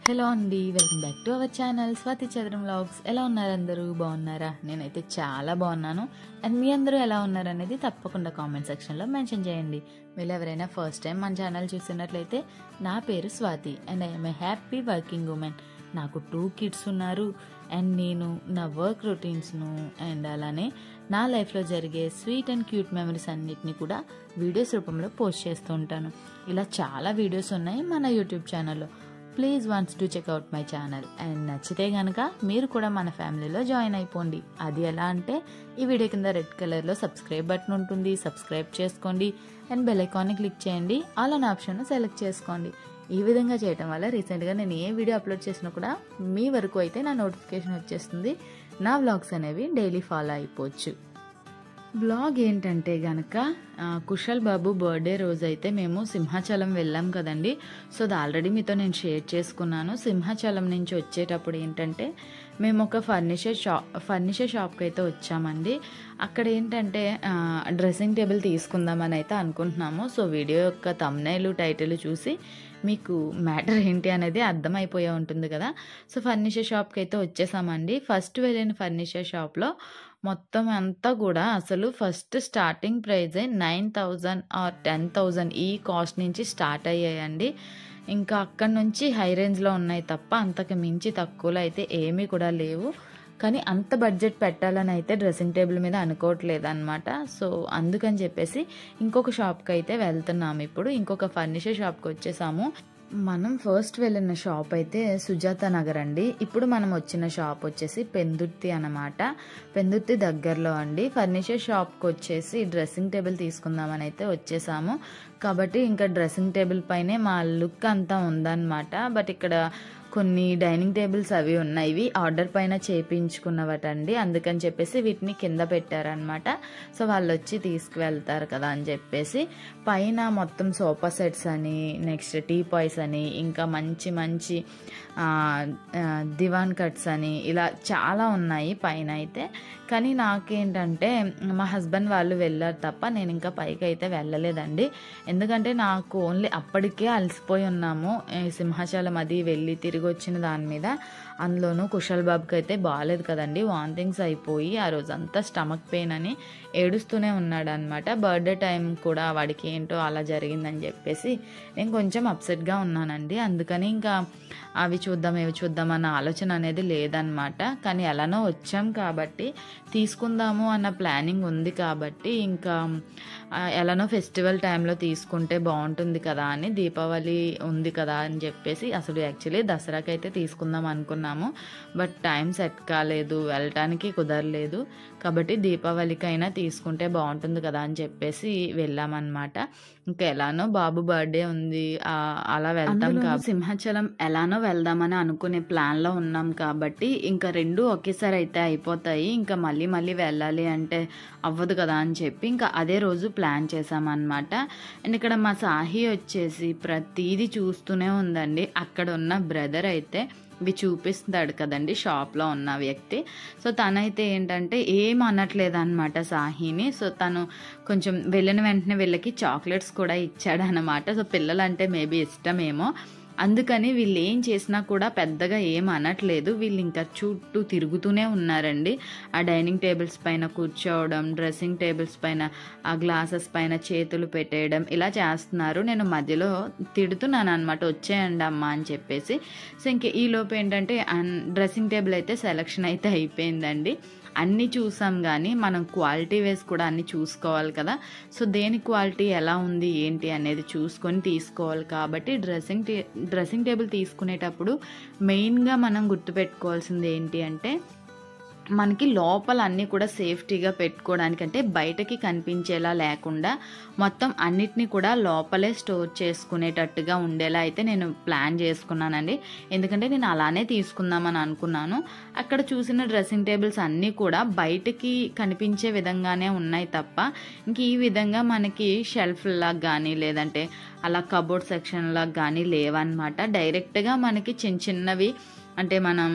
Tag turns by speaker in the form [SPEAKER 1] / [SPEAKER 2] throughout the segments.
[SPEAKER 1] hello అండి welcome back to our channel Swathi Chandram vlogs ఎలా ఉన్నారు అందరూ బాగున్నారా నేనైతే చాలా బాగున్నాను అండ్ మీ అందరూ ఎలా ఉన్నారు అనేది తప్పకుండా కామెంట్ సెక్షన్లో మెన్షన్ చేయండి మీరు ఎవరైనా ఫస్ట్ టైం మన ఛానల్ చూస్తున్నట్లయితే నా పేరు Swathi and I'm a happy working women నాకు టూ కిడ్స్ ఉన్నారు అండ్ నేను నా వర్క్ రొటీన్స్ను అండ్ అలానే నా లైఫ్లో జరిగే స్వీట్ అండ్ క్యూట్ మెమరీస్ అన్నిటిని కూడా వీడియోస్ రూపంలో పోస్ట్ చేస్తూ ఉంటాను ఇలా చాలా వీడియోస్ ఉన్నాయి మన యూట్యూబ్ ఛానల్లో please once to check out my channel and నచ్చితే కనుక మీరు కూడా మన ఫ్యామిలీలో జాయిన్ అయిపోండి అది ఎలా అంటే ఈ వీడియో కింద రెడ్ కలర్లో సబ్స్క్రైబ్ బటన్ ఉంటుంది సబ్స్క్రైబ్ చేసుకోండి అండ్ బెల్ ఐకాన్ని క్లిక్ చేయండి ఆల్ అన్ ఆప్షన్ సెలెక్ట్ చేసుకోండి ఈ విధంగా చేయటం వల్ల రీసెంట్గా నేను ఏ వీడియో అప్లోడ్ చేసినా కూడా మీ వరకు అయితే నా నోటిఫికేషన్ వచ్చేస్తుంది నా వ్లాగ్స్ అనేవి డైలీ ఫాలో అయిపోవచ్చు బ్లాగ్ ఏంటంటే గనక ఆ, కుషల్ బాబు బర్త్డే రోజు అయితే మేము సింహాచలం వెళ్ళాం కదండి సో అది ఆల్రెడీ మీతో నేను షేర్ చేసుకున్నాను సింహాచలం నుంచి వచ్చేటప్పుడు ఏంటంటే మేము ఒక ఫర్నిచర్ షాప్ ఫర్నిచర్ షాప్కి అయితే వచ్చామండి అక్కడ ఏంటంటే ఆ, డ్రెస్సింగ్ టేబుల్ తీసుకుందామని అయితే అనుకుంటున్నాము సో వీడియో యొక్క తమ్నైలు టైటిల్ చూసి మీకు మ్యాటర్ ఏంటి అనేది అర్థమైపోయే ఉంటుంది కదా సో ఫర్నిచర్ షాప్కి అయితే వచ్చేసామండి ఫస్ట్ వెళ్ళిన ఫర్నిచర్ షాప్లో మొత్తం అంతా కూడా అసలు ఫస్ట్ స్టార్టింగ్ ప్రైజే nine thousand or ten thousand ఈ కాస్ట్ నుంచి స్టార్ట్ అయ్యాయండి ఇంకా అక్కడ నుంచి హై రేంజ్లో ఉన్నాయి తప్ప అంతకు మించి తక్కువలో అయితే ఏమీ కూడా లేవు కానీ అంత బడ్జెట్ పెట్టాలని అయితే డ్రెస్సింగ్ టేబుల్ మీద అనుకోవట్లేదు అనమాట సో అందుకని చెప్పేసి ఇంకొక షాప్కి అయితే వెళ్తున్నాము ఇప్పుడు ఇంకొక ఫర్నిచర్ షాప్కి వచ్చేసాము మనం ఫస్ట్ వెళ్ళిన షాప్ అయితే సుజాత నగర్ అండి ఇప్పుడు మనం వచ్చిన షాప్ వచ్చేసి పెందుర్తి అన్నమాట పెందుర్తి దగ్గరలో అండి ఫర్నిచర్ షాప్కి వచ్చేసి డ్రెస్సింగ్ టేబుల్ తీసుకుందామని అయితే వచ్చేసాము కాబట్టి ఇంకా డ్రెస్సింగ్ టేబుల్ పైనే మా లుక్ అంతా ఉందన్నమాట బట్ ఇక్కడ కొన్ని డైనింగ్ టేబుల్స్ అవి ఉన్నాయి ఇవి ఆర్డర్ పైన చేయించుకున్నవటండి అందుకని చెప్పేసి వీటిని కింద పెట్టారనమాట సో వాళ్ళు వచ్చి తీసుకువెళ్తారు కదా అని చెప్పేసి పైన మొత్తం సోఫా సెట్స్ అని నెక్స్ట్ టీ పాయ్స్ అని ఇంకా మంచి మంచి ఆ, ఆ, దివాన్ కట్స్ అని ఇలా చాలా ఉన్నాయి పైన అయితే కానీ నాకేంటంటే మా హస్బెండ్ వాళ్ళు వెళ్ళారు తప్ప నేను ఇంకా పైకి అయితే వెళ్ళలేదండి ఎందుకంటే నాకు ఓన్లీ అప్పటికే అలసిపోయి ఉన్నాము ఈ సింహాచలం అది వెళ్ళి తిరిగి వచ్చిన దాని మీద అందులోనూ కుషల్ బాబుకి అయితే బాగాలేదు కదండి వాంతింగ్స్ అయిపోయి ఆ రోజంతా స్టమక్ పెయిన్ అని ఏడుస్తూనే ఉన్నాడు అనమాట బర్త్డే టైం కూడా వాడికి ఏంటో అలా జరిగిందని చెప్పేసి నేను కొంచెం అప్సెట్గా ఉన్నానండి అందుకని ఇంకా అవి చూద్దాం ఇవి చూద్దాం అన్న ఆలోచన అనేది లేదనమాట కానీ ఎలానో వచ్చాం కాబట్టి తీసుకుందాము అన్న ప్లానింగ్ ఉంది కాబట్టి ఇంకా ఆ, ఎలానో ఫెస్టివల్ టైంలో తీసుకుంటే బాగుంటుంది కదా అని దీపావళి ఉంది కదా అని చెప్పేసి అసలు యాక్చువల్లీ దసరాకి అయితే తీసుకుందాం అనుకున్నాము బట్ టైం సెట్ కాలేదు వెళ్ళటానికి కుదరలేదు కాబట్టి దీపావళికైనా తీసుకుంటే బాగుంటుంది కదా అని చెప్పేసి వెళ్ళామన్నమాట ఇంకా ఎలానో బాబు బర్త్డే ఉంది ఆ, అలా వెళ్తాం కాబట్టి సింహాచలం ఎలానో వెళ్దామని అనుకునే ప్లాన్లో ఉన్నాం కాబట్టి ఇంకా రెండు ఒకేసారి అయితే అయిపోతాయి ఇంకా మళ్ళీ మళ్ళీ వెళ్ళాలి అంటే అవ్వదు కదా అని చెప్పి ఇంకా అదే రోజు ప్లాన్ చేసామన్నమాట అండ్ ఇక్కడ మా సాహి వచ్చేసి ప్రతిదీ చూస్తూనే ఉందండి అక్కడ ఉన్న బ్రదర్ అయితే ఇవి చూపిస్తాడు కదండి షాప్లో ఉన్న వ్యక్తి సో తనైతే ఏంటంటే ఏం అనట్లేదు అనమాట సాహిని సో తను కొంచెం వెళ్ళిన వెంటనే వీళ్ళకి చాక్లెట్స్ కూడా ఇచ్చాడు అనమాట సో పిల్లలంటే మేబీ ఇష్టమేమో అందుకని వీళ్ళు ఏం చేసినా కూడా పెద్దగా ఏం అనట్లేదు వీళ్ళు ఇంకా చుట్టూ తిరుగుతూనే ఉన్నారండి ఆ డైనింగ్ టేబుల్స్ పైన కూర్చోవడం డ్రెస్సింగ్ టేబుల్స్ పైన ఆ గ్లాసెస్ పైన చేతులు పెట్టేయడం ఇలా చేస్తున్నారు నేను మధ్యలో తిడుతున్నాను అనమాట వచ్చేయండి అమ్మా అని చెప్పేసి సో ఇంక ఈ లోపు ఏంటంటే డ్రెస్సింగ్ టేబుల్ అయితే సెలక్షన్ అయితే అయిపోయిందండి అన్నీ చూసాం కానీ మనం క్వాలిటీ వేస్ కూడా అన్నీ చూసుకోవాలి కదా సో దేని క్వాలిటీ ఎలా ఉంది ఏంటి అనేది చూసుకొని తీసుకోవాలి కాబట్టి డ్రెస్సింగ్ టే డ్రెస్సింగ్ టేబుల్ తీసుకునేటప్పుడు మెయిన్గా మనం గుర్తుపెట్టుకోవాల్సింది ఏంటి అంటే మనకి లోపల అన్నీ కూడా సేఫ్టీగా పెట్టుకోవడానికి అంటే బయటకి కనిపించేలా లేకుండా మొత్తం అన్నిటినీ కూడా లోపలే స్టోర్ చేసుకునేటట్టుగా ఉండేలా అయితే నేను ప్లాన్ చేసుకున్నానండి ఎందుకంటే నేను అలానే తీసుకుందామని అనుకున్నాను అక్కడ చూసిన డ్రెస్సింగ్ టేబుల్స్ అన్నీ కూడా బయటకి కనిపించే విధంగానే ఉన్నాయి తప్ప ఇంక ఈ విధంగా మనకి షెల్ఫ్ లాగా కానీ లేదంటే అలా కబోర్డ్ సెక్షన్ లాగా కానీ లేవన్నమాట డైరెక్ట్గా మనకి చిన్న చిన్నవి అంటే మనం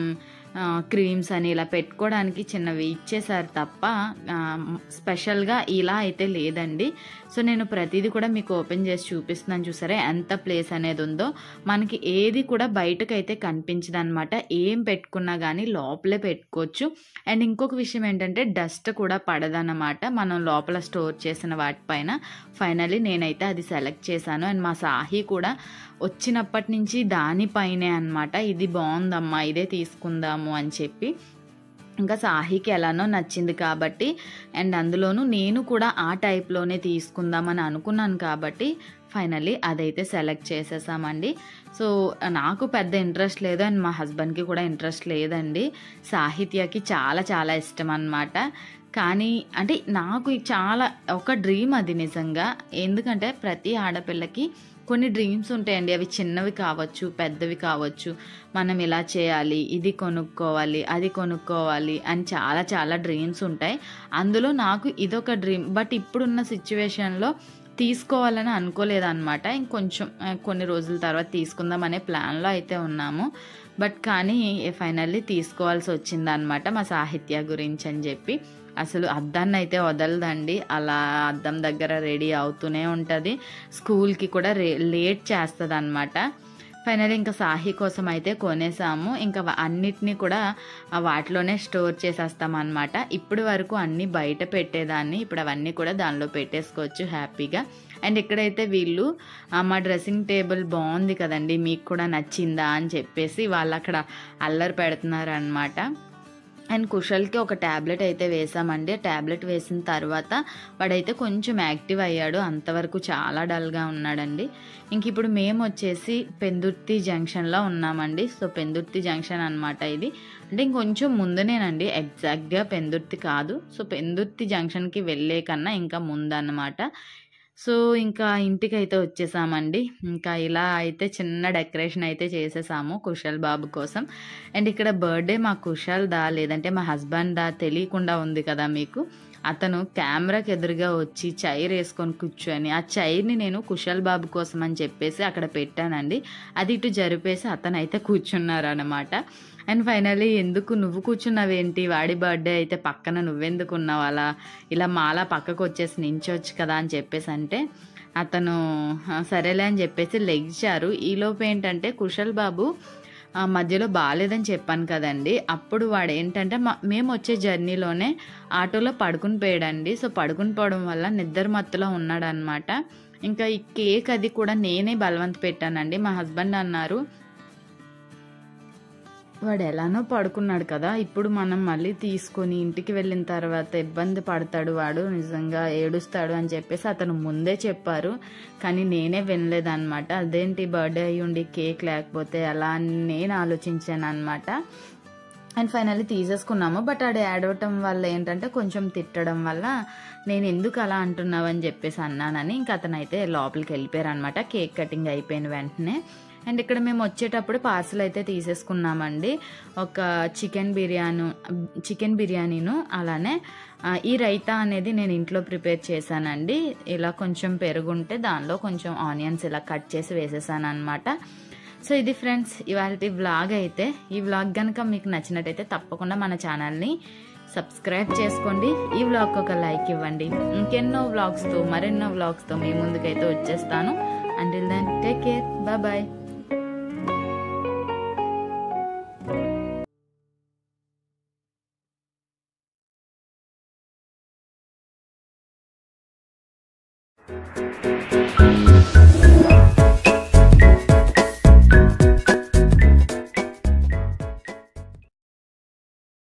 [SPEAKER 1] క్రీమ్స్ అని ఇలా పెట్టుకోవడానికి చిన్నవి ఇచ్చేసారు తప్ప ఆ, స్పెషల్గా ఇలా అయితే లేదండి సో నేను ప్రతిదీ కూడా మీకు ఓపెన్ చేసి చూపిస్తున్నాను చూసారా ఎంత ప్లేస్ అనేది ఉందో మనకి ఏది కూడా బయటకు అయితే కనిపించదు అనమాట ఏం పెట్టుకున్నా కానీ లోపలే పెట్టుకోవచ్చు అండ్ ఇంకొక విషయం ఏంటంటే డస్ట్ కూడా పడదన్నమాట మనం లోపల స్టోర్ చేసిన వాటిపైన ఫైనలీ నేనైతే అది సెలెక్ట్ చేశాను అండ్ మా సాహి కూడా వచ్చినప్పటి నుంచి దానిపైనే అనమాట ఇది బాగుందమ్మా ఇదే తీసుకుందాము అని చెప్పి ఇంకా సాహికి ఎలానో నచ్చింది కాబట్టి అండ్ అందులోనూ నేను కూడా ఆ టైప్లోనే తీసుకుందామని అనుకున్నాను కాబట్టి ఫైనల్లీ అదైతే సెలెక్ట్ చేసేసామండి సో నాకు పెద్ద ఇంట్రెస్ట్ లేదు అండ్ మా హస్బెండ్కి కూడా ఇంట్రెస్ట్ లేదండి సాహిత్యకి చాలా చాలా ఇష్టం అన్నమాట కానీ అంటే నాకు చాలా ఒక డ్రీమ్ అది నిజంగా ఎందుకంటే ప్రతి ఆడపిల్లకి కొన్ని డ్రీమ్స్ ఉంటాయండి అవి చిన్నవి కావచ్చు పెద్దవి కావచ్చు మనం ఇలా చేయాలి ఇది కొనుక్కోవాలి అది కొనుక్కోవాలి అని చాలా చాలా డ్రీమ్స్ ఉంటాయి అందులో నాకు ఇదొక డ్రీమ్ బట్ ఇప్పుడున్న సిచ్యువేషన్లో తీసుకోవాలని అనుకోలేదన్నమాట ఇంకొంచెం ఆ, కొన్ని రోజుల తర్వాత తీసుకుందాం అనే ప్లాన్లో అయితే ఉన్నాము బట్ కానీ ఫైనల్లీ తీసుకోవాల్సి వచ్చిందనమాట మా సాహిత్య గురించి అని చెప్పి అసలు అద్దాన్ని అయితే వదలదండి అలా అద్దం దగ్గర రెడీ అవుతూనే ఉంటుంది స్కూల్కి కూడా రే లేట్ చేస్తుంది అనమాట ఫైనల్ ఇంకా సాహి కోసం అయితే కొనేసాము ఇంకా వా- అన్నిటినీ కూడా ఆ వాటిలోనే స్టోర్ చేసేస్తాం అనమాట ఇప్పటి వరకు అన్నీ బయట పెట్టేదాన్ని ఇప్పుడు అవన్నీ కూడా దానిలో పెట్టేసుకోవచ్చు హ్యాపీగా అండ్ ఇక్కడైతే వీళ్ళు "ఆ, మా డ్రెస్సింగ్ టేబుల్ బాగుంది కదండి మీకు కూడా నచ్చిందా అని చెప్పేసి వాళ్ళు అక్కడ అల్లరి పెడుతున్నారు అనమాట అండ్ కుషల్కి ఒక ట్యాబ్లెట్ అయితే వేసామండి ట్యాబ్లెట్ వేసిన తర్వాత వాడైతే కొంచెం యాక్టివ్ అయ్యాడు అంతవరకు చాలా డల్గా ఉన్నాడండి ఇంక ఇప్పుడు మేము వచ్చేసి పెందుర్తి జంక్షన్లో ఉన్నామండి సో పెందుర్తి జంక్షన్ అనమాట ఇది అంటే ఇంకొంచెం ముందునేనండి ఎగ్జాక్ట్గా పెందుర్తి కాదు సో పెందుర్తి జంక్షన్కి వెళ్ళే కన్నా ఇంకా ముందన్నమాట సో ఇంకా ఇంటికి అయితే వచ్చేసామండి ఇంకా ఇలా అయితే చిన్న డెకరేషన్ అయితే చేసేసాము కుషల్ బాబు కోసం అండ్ ఇక్కడ బర్త్డే మా కుషల్ దా లేదంటే మా హస్బెండ్ దా తెలియకుండా ఉంది కదా మీకు అతను కెమెరాకి ఎదురుగా వచ్చి చైర్ వేసుకొని కూర్చొని ఆ చైర్ని నేను కుషల్ బాబు కోసం అని చెప్పేసి అక్కడ పెట్టానండి అది ఇటు జరిపేసి అతను అయితే కూర్చున్నారు అనమాట అండ్ ఫైనలీ ఎందుకు నువ్వు కూర్చున్నావేంటి వాడి బర్త్డే అయితే పక్కన నువ్వెందుకు ఉన్నావు అలా ఇలా మాలా పక్కకు వచ్చేసి నించొచ్చు కదా అని చెప్పేసి అంటే అతను "ఆ, సరేలే అని చెప్పేసి లెగిచారు ఈలోపు ఏంటంటే కుషల్ బాబు ఆ, మధ్యలో బాగాలేదని చెప్పాను కదండి అప్పుడు వాడు ఏంటంటే మా- మేము వచ్చే జర్నీలోనే ఆటోలో పడుకుని పోయాడండి సో పడుకుని పోవడం వల్ల నిద్ర మత్తులో ఉన్నాడనమాట ఇంకా ఈ కేక్ అది కూడా నేనే బలవంత పెట్టానండి మా హస్బెండ్ అన్నారు వాడు ఎలానో పడుకున్నాడు కదా ఇప్పుడు మనం మళ్ళీ తీసుకొని ఇంటికి వెళ్ళిన తర్వాత ఇబ్బంది పడతాడు వాడు నిజంగా ఏడుస్తాడు అని చెప్పేసి అతను ముందే చెప్పారు కానీ నేనే వినలేదన్నమాట అదేంటి బర్త్డే అయ్యి ఉండి కేక్ లేకపోతే అలా అని నేను ఆలోచించాను అనమాట అండ్ ఫైనల్లీ తీసేసుకున్నాము బట్ ఆడ ఏడవటం వల్ల ఏంటంటే కొంచెం తిట్టడం వల్ల నేను ఎందుకు అలా అంటున్నావు అని చెప్పేసి అన్నానని ఇంకా అతను అయితే లోపలికి వెళ్ళిపోయారు అనమాట కేక్ కటింగ్ అయిపోయిన వెంటనే అండ్ ఇక్కడ మేము వచ్చేటప్పుడు పార్సల్ అయితే తీసేసుకున్నామండి ఒక చికెన్ బిర్యానీ చికెన్ బిర్యానీను అలానే ఆ, ఈ రైతా అనేది నేను ఇంట్లో ప్రిపేర్ చేశానండి ఇలా కొంచెం పెరుగుంటే దానిలో కొంచెం ఆనియన్స్ ఇలా కట్ చేసి వేసేసాను అనమాట సో ఇది ఫ్రెండ్స్ ఇవాళ వ్లాగ్ అయితే ఈ వ్లాగ్ కనుక మీకు నచ్చినట్టయితే తప్పకుండా మన ఛానల్ని సబ్స్క్రైబ్ చేసుకోండి ఈ వ్లాగ్ ఒక లైక్ ఇవ్వండి ఇంకెన్నో వ్లాగ్స్తో మరెన్నో వ్లాగ్స్తో మీ ముందుకైతే వచ్చేస్తాను until then take care bye bye